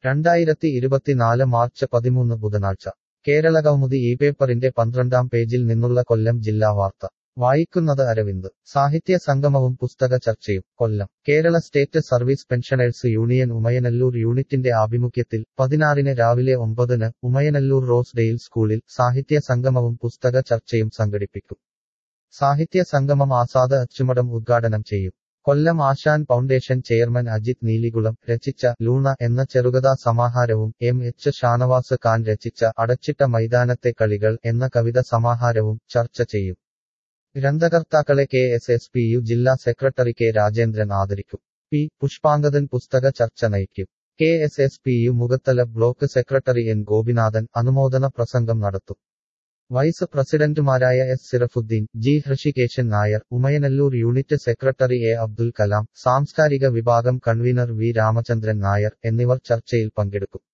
രണ്ടായിരത്തി ഇരുപത്തിനാല് മാർച്ച് പതിമൂന്ന് ബുധനാഴ്ച കേരള കൗമുദി ഈ പേപ്പറിന്റെ പന്ത്രണ്ടാം പേജിൽ നിന്നുള്ള കൊല്ലം ജില്ലാ വാർത്ത വായിക്കുന്നത് അരവിന്ദ് സാഹിത്യ സംഗമവും പുസ്തക ചർച്ചയും Kollam Kerala state service pensioners union Umayanalloor യൂണിറ്റിന്റെ ആഭിമുഖ്യത്തിൽ പതിനാറിന് രാവിലെ ഒമ്പതിന് ഉമയനല്ലൂർ റോസ് ഡെയിൽ സ്കൂളിൽ സാഹിത്യ സംഗമവും പുസ്തക ചർച്ചയും സംഘടിപ്പിക്കും സാഹിത്യ സംഗമം ആസാദ് അച്ചുമടം ഉദ്ഘാടനം ചെയ്യും കൊല്ലം ആശാൻ ഫൗണ്ടേഷൻ ചെയർമാൻ അജിത് നീലികുളം രചിച്ച ലൂണ എന്ന ചെറുകഥാ സമാഹാരവും എം എച്ച് ഷാനവാസ് ഖാൻ രചിച്ച അടച്ചിട്ട മൈതാനത്തെ കളികൾ എന്ന കവിത സമാഹാരവും ചർച്ച ചെയ്യും ഗ്രന്ഥകർത്താക്കളെ K S S P U ജില്ലാ സെക്രട്ടറി കെ രാജേന്ദ്രൻ ആദരിക്കും പി പുഷ്പാങ്കദൻ പുസ്തക ചർച്ച നയിക്കും K S S P U Mukhathala block secretary N Gopinathan അനുമോദന പ്രസംഗം നടത്തും വൈസ് പ്രസിഡന്റുമാരായ S Sirafuddin G Hrishikesan Nair Umayanalloor unit secretary A Abdul Kalam സാംസ്കാരിക വിഭാഗം കൺവീനർ വി രാമചന്ദ്രൻ നായർ എന്നിവർ ചർച്ചയിൽ പങ്കെടുക്കും